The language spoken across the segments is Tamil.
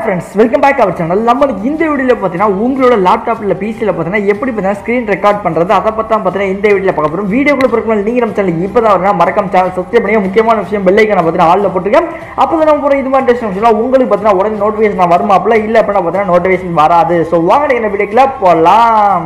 friends welcome back our channel நம்மளுக்கு இந்த வீடியோவில் பார்த்தீங்கன்னா உங்களோட லேப்டாப்பில் பிசியில் பார்த்தீங்கன்னா எப்படி பார்த்தீங்கன்னா ஸ்க்ரீன் ரெக்கார்ட் பண்ணுறது அதை பற்றி தான் பார்த்தீங்கன்னா இந்த வீடியோவில் பார்க்க போகிறோம் வீடியோக்குள்ள பிறகு நீங்கள் நம்ம சேனல் இப்போ தான் வரணும் மறக்காம சேனல் சப்ஸ்கிரைப் பண்ணி முக்கியமான விஷயம் பெல்லைக்கான பார்த்தீங்கன்னா ஆளில் போட்டுருக்கேன் அப்போ தான் நம்ம போகிற இது மாதிரி டெஸ்ட் விஷயம் உங்களுக்கு பார்த்தீங்கன்னா உடனே நோட்டிஃபிகேஷன் வருமாப்பில் இல்லை அப்படின்னா பார்த்தீங்கன்னா நோட்டிஃபிகேஷன் வராது ஸோ வாங்க என்ன வீடியோக்குள்ள போகலாம்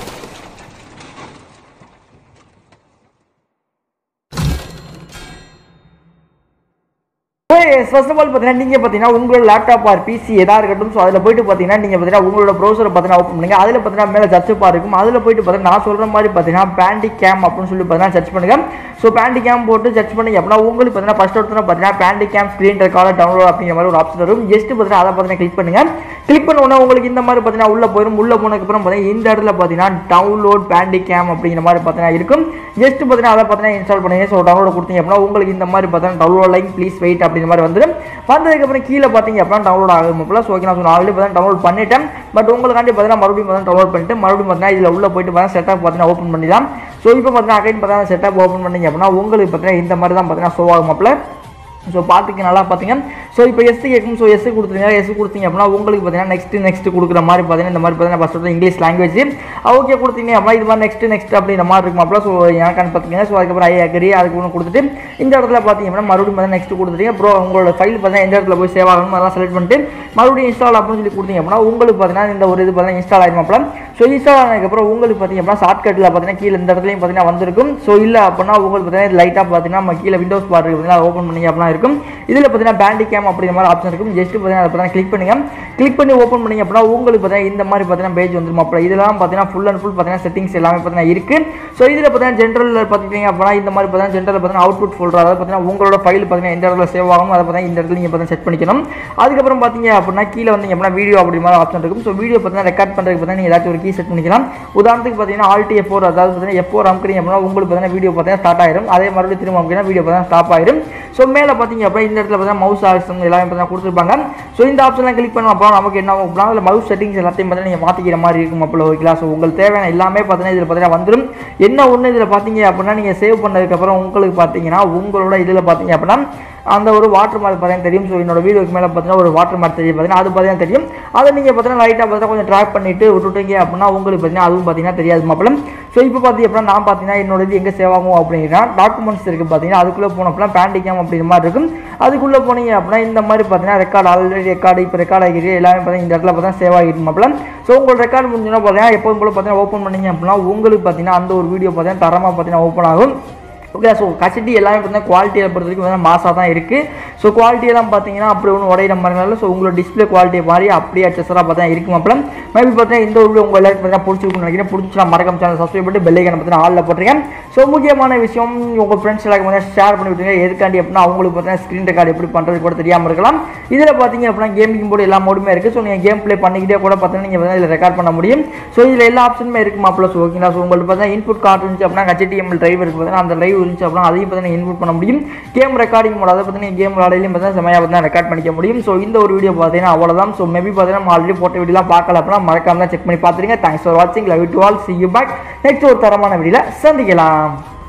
ஃபர்ஸ்ட் ஆஃப் ஆல் பார்த்தீங்கன்னா நீங்கள் பார்த்தீங்கன்னா உங்களோட லேப்டாப் ஆர் பிசி எதாக இருக்கட்டும் ஸோ அதில் போயிட்டு பார்த்தீங்கன்னா நீங்கள் பார்த்தீங்கன்னா உங்களோட ப்ரௌசரை பார்த்தீங்கன்னா ஓப்பன் பண்ணுங்க அதில் பார்த்தீங்கன்னா மேலே சர்ச் பார் இருக்கும் அதில் போயிட்டு பார்த்தீங்கன்னா நான் சொல்கிற மாதிரி பார்த்தீங்கன்னா பேண்டி கேம் அப்படின்னு சொல்லி பார்த்தீங்கன்னா சர்ச் பண்ணுங்க ஸோ பேண்டி கேம் போட்டு சர்ச் பண்ணி அப்படின்னா உங்களுக்கு பார்த்தீங்கன்னா ஃபர்ஸ்ட் ஒருத்தர் பார்த்தீங்கன்னா Bandicam screen recorder download அப்படிங்கிற மாதிரி ஒரு ஆப்ஷன் வரும் ஜஸ்ட் பார்த்தீங்கன்னா அதை பார்த்தீங்கன்னா கிளிக் பண்ணுங்க கிளிக் பண்ண உடனே உங்களுக்கு இந்த மாதிரி பார்த்தீங்கன்னா உள்ள போயிடும் உள்ள போனதுக்கப்புறம் பார்த்தீங்கன்னா இந்த இடத்துல பார்த்தீங்கன்னா டவுன்லோட் பேண்டி கேம் அப்படிங்கிற மாதிரி பார்த்தீங்கன்னா இருக்கும் ஜஸ்ட் பார்த்தீங்கன்னா அதை பார்த்தீங்கன்னா இன்ஸ்டால் பண்ணுங்க ஸோ டவுன்லோட் கொடுத்தீங்க அப்படின்னா உங்களுக்கு இந்த மாதிரி பார்த்தீங்கன்னா டவுன்லோட் லைக் ப்ளீஸ் வெயிட் அப்படிங்கிற மாதிரி வந்துடும் வந்ததுக்கப்புறம் கீழே பார்த்தீங்க அப்படின்னா டவுன்லோட் ஆகும் அப்போ ஸோ ஓகே நான் சொன்ன ஆல்ரெடி பார்த்தீங்கன்னா டவுன்லோட் பண்ணிட்டேன் பட் உங்களுக்காண்டி பார்த்தீங்கன்னா மறுபடியும் பார்த்தீங்கன்னா டவுன்லோட் பண்ணிட்டு மறுபடியும் பார்த்தீங்கன்னா இதில் உள்ள போயிட்டு பார்த்தீங்கன்னா செட்டப் பார்த்தீங்கன்னா ஓப்பன் பண்ணிடலாம் ஸோ இப்போ பார்த்தீங்கன்னா அகைன் பார்த்தீங்கன்னா செட்டப் ஓப்பன் பண்ணீங்க அப்படின்னா உங்களுக்கு பார்த்தீங்கன்னா இந்த மாதிரி தான் பார்த்தீங்கன்னா ஷோ ஆகும் அப்பல ஸோ பார்த்துக்க நல்லா பார்த்தீங்க ஸோ இப்போ எஸ் கேட்கும் ஸோ எஸ் கொடுத்துருங்க எஸ் கொடுத்தீங்க அப்படின்னா உங்களுக்கு பார்த்தீங்கன்னா நெக்ஸ்ட் நெக்ஸ்ட் கொடுக்குற மாதிரி பார்த்தீங்கன்னா இந்த மாதிரி பார்த்தீங்கன்னா ஃபஸ்ட் வந்து இங்கிலீஷ் லாங்குவேஜ் ஓகே கொடுத்தீங்க அப்படின்னா இது மாதிரி நெக்ஸ்ட் நெக்ஸ்ட் அப்படிங்கிற மாதிரி இருக்கும் அப்போ ஸோ எனக்கான பார்த்தீங்கன்னா ஸோ அதுக்கப்புறம் ஐ அக்ரி அதுக்கு ஒன்று கொடுத்துட்டு இந்த இடத்துல பார்த்தீங்க அப்படின்னா மறுபடியும் பார்த்தீங்கன்னா நெக்ஸ்ட் கொடுத்துட்டீங்க அப்புறம் உங்களோட ஃபைல் பார்த்தீங்கன்னா எந்த இடத்துல போய் சேவ் ஆகணும் அதெல்லாம் செலக்ட் பண்ணிட்டு மறுபடியும் இன்ஸ்டால் அப்படின்னு சொல்லி கொடுத்தீங்க அப்படின்னா உங்களுக்கு பார்த்தீங்கன்னா இந்த ஒரு இது பார்த்தீங்கன்னா இன்ஸ்டால் ஆகிடும் அப்போ ஸோ இன்ஸ்டால் ஆனதுக்கப்புறம் உங்களுக்கு பார்த்தீங்க அப்படின்னா ஷார்ட்கட்டில் பார்த்தீங்கன்னா கீழே இந்த இடத்துலையும் பார்த்தீங்கன்னா வந்திருக்கும் ஸோ இல்லை அப்படின்னா உங்களுக்கு பார்த்தீங்கன்னா லைட்டாக பார்த்தீங்கன்னா நம்ம கீழே விண்டோஸ் பார் பார்த்தீங்கன்னா ஓப்பன் பண்ணி அப்படின்னா இருக்கும் இதில் பார்த்தீங்கன்னா பேண்டி கேம் அப்படிங்கிற மாதிரி ஆப்ஷன் இருக்கும் ஜஸ்ட் பார்த்தீங்கன்னா அதை பார்த்தீங்கன்னா கிளிக் பண்ணுங்க கிளிக் பண்ணி ஓப்பன் பண்ணீங்க அப்படின்னா உங்களுக்கு பார்த்தீங்கன்னா இந்த மாதிரி பார்த்தீங்கன்னா பேஜ் வந்துடும் அப்போ இதெல்லாம் பார்த்தீங்கன்னா ஃபுல் அண்ட் ஃபுல் பார்த்தீங்கன்னா செட்டிங்ஸ் எல்லாமே பார்த்தீங்கன்னா இருக்கு ஸோ இதில் பார்த்தீங்கன்னா ஜென்ரலில் பார்த்துட்டீங்க அப்படின்னா இந்த மாதிரி பார்த்தீங்கன்னா ஜென்ரலில் பார்த்தீங்கன்னா அவுட்புட் ஃபோல்டர் அதாவது பார்த்தீங்கன்னா உங்களோட ஃபைல் பார்த்தீங்கன்னா எந்த இடத்துல சேவ் ஆகும் அதை பார்த்தீங்கன்னா இந்த இடத்துல நீங்கள் பார்த்தீங்கன்னா செட் பண்ணிக்கணும் அதுக்கப்புறம் பார்த்தீங்க அப்படின்னா கீழே வந்தீங்க அப்படின்னா வீடியோ அப்படி மாதிரி ஆப்ஷன் இருக்கும் ஸோ வீடியோ பார்த்தீங்கன்னா ரெக்கார்ட் பண்ணுறதுக்கு பார்த்தீங்கன்னா நீங்கள் ஏதாச்சும் ஒரு கீ செட் பண்ணிக்கலாம் உதாரணத்துக்கு பார்த்தீங்கன்னா ஆல்டி எஃப் ஃபோர் அதாவது பார்த்தீங்கன்னா எஃப் ஃபோர் அமுக்கிறீங்க அப்படின்னா உங்களுக்கு பார்த்தீங்கன்னா வீடியோ பார்த்தீங்கன்னா ஸ்டார்ட் ஆயிரும் அதே மறுபடியும் திரும்ப அமுக்கினா வீடியோ பார்த்தீங்கன்னா ஸ்டாப் ஆயிரும் ஸோ மேலே பார்த்தீங்க அப்படின்னா இந்த இடத்துல பார்த்தீங்கன்னா மவுஸ் ஆப்ஷன் எல்லாமே பார்த்தீங்கன்னா கொடுத்துருப்பாங்க ஸோ இந்த ஆப்ஷன்லாம் கிளிக் பண்ண அப்புறம் நமக்கு என்ன ஆகும் அப்படின்னா அதில் மவுஸ் செட்டிங்ஸ் எல்லாத்தையும் பார்த்தீங்கன்னா நீங்கள் மாற்றிக்கிற மாதிரி இருக்கும் அப்போ ஓகேங்களா ஸோ உங்களுக்கு தேவையான எல்லாமே பார்த்தீங்கன்னா இதில் பார்த்தீங்கன்னா வந்துடும் என்ன ஒன்று இதில் பார்த்தீங்க அப்படின்னா நீங்கள் சேவ் பண்ணதுக்கப்புறம் உங்களுக்கு பார்த்தீங்கன்னா உங்களோட இதில் பார்த்தீங்க அப்படின்னா அந்த ஒரு வாட்டர் மார்க் பார்த்தீங்கன்னா தெரியும் ஸோ என்னோட வீடியோக்கு மேலே பார்த்தீங்கன்னா ஒரு வாட்டர் மார்க் தெரியும் பார்த்தீங்கன்னா அது பார்த்தீங்கன்னா தெரியும் அதை நீங்கள் பார்த்தீங்கன்னா லைட்டாக பார்த்தீங்கன்னா கொஞ்சம் ட்ராக் பண்ணிட்டு விட்டுட்டீங்க அப்படின்னா உங்களுக்கு பார்த்தீங்கன்னா அதுவும் பார்த்தீங்கன்னா தெரியாது மாப்பிளம் ஸோ இப்போ பார்த்தீங்க அப்படின்னா நான் பார்த்தீங்கன்னா என்னோட இது எங்கே சேவ் ஆகும் அப்படின்னா டாக்குமெண்ட்ஸ் இருக்குது பார்த்தீங்கன்னா அதுக்குள்ளே போன அப்படின்னா பேண்டிக்காம் அப்படிங்கிற மாதிரி இருக்கும் அதுக்குள்ளே போனீங்க அப்படின்னா இந்த மாதிரி பார்த்தீங்கன்னா ரெக்கார்டு ஆல்ரெடி ரெக்கார்டு இப்போ ரெக்கார்ட் ஆகிருக்கு எல்லாமே பார்த்தீங்கன்னா இந்த இடத்துல பார்த்தீங்கன்னா சேவ் ஆகிட்டு மாப்பிளம் ஸோ உங்களோட ரெக்கார்டு முடிஞ்சுன்னா பார்த்தீங்கன்னா எப்போதும் போல பார்த்தீங்கன்னா ஓப்பன் பண்ணீங்க அப்படின்னா உங்களுக்கு பார்த்தீங்கன்னா அந்த ஒரு வீடியோ பார்த்தீங்கன்னா தரமாக பார்த்தீங்கன்னா ஓப்பன் ஆகும் ஓகே ஸோ கசிட்டி எல்லாமே பார்த்தீங்கன்னா குவாலிட்டியை பொறுத்த வரைக்கும் பார்த்தீங்கன்னா மாசாக தான் இருக்குது ஸோ குவாலிட்டியெல்லாம் பார்த்தீங்கன்னா அப்படி ஒன்றும் உடையிற மாதிரி ஸோ உங்களோட டிஸ்பிளே குவாலிட்டியை மாதிரி அப்படியே அச்சஸராக பார்த்தீங்கன்னா இருக்கும் அப்புறம் மேபி பார்த்தீங்கன்னா இந்த வீடியோ உங்கள் எல்லாருக்கும் பார்த்தீங்கன்னா பிடிச்சிருக்குன்னு நினைக்கிறேன் பிடிச்சினா மறக்காம சேனல் சப்ஸ்கிரைப் பண்ணி பெல்லைக்கான பார்த்தீங்கன்னா ஆளில் போட்டிருக்கேன் ஸோ முக்கியமான விஷயம் உங்கள் ஃப்ரெண்ட்ஸ் எல்லாருக்கும் வந்து ஷேர் பண்ணி விட்டுருங்க எதுக்காண்டி அப்படின்னா அவங்களுக்கு பார்த்தீங்கன்னா ஸ்க்ரீன் ரெக்கார்டு எப்படி பண்ணுறது கூட தெரியாமல் இருக்கலாம் இதில் பார்த்தீங்க அப்படின்னா கேமிங் போர்டு எல்லா மோடுமே இருக்குது ஸோ நீங்கள் கேம் ப்ளே பண்ணிக்கிட்டே கூட பார்த்தீங்கன்னா நீங்கள் வந்து இதில் ரெக்கார்ட் பண்ண முடியும் ஸோ இதில் எல்லா ஆப்ஷனுமே இருக்குது மாப்பிள்ள ஸோ ஓகேங்களா ஸோ உங்களுக்கு பார்த்தீங்கன்னா இன்புட் கார்டு இருந்துச்சு அப்படின்னா ஹெச்டிஎம்எல் டிரைவ் இருக்குது பார்த்தீங்கன்னா அந்த லைவ் இருந்துச்சு அப்படின்னா அதையும் பார்த்தீங்கன்னா இன்புட் பண்ண முடியும் கேம் ரெக்கார்டிங் மோட் அதை பார்த்தீங்கன்னா கேம் விளாடையிலையும் பார்த்தீங்கன்னா செமையாக பார்த்தீங்கன்னா ரெக்கார்ட் பண்ணிக்க முடியும் ஸோ இந்த ஒரு வீடியோ பார்த்தீங்கன்னா அவ்வளோதான் ஸோ மேபி பார்த்தீங்கன்னா நம்ம ஆல்ரெடி போட்ட வீடியோலாம் பார்க்கல அப்படின்னா மறக்காம தான் செக் பண்ணி பார்த்துருங்க தேங்க்ஸ் ஃபார் வாட்சிங் love to all see you back next ஒரு தரமான வீடியோவில் சந்திக்கலாம்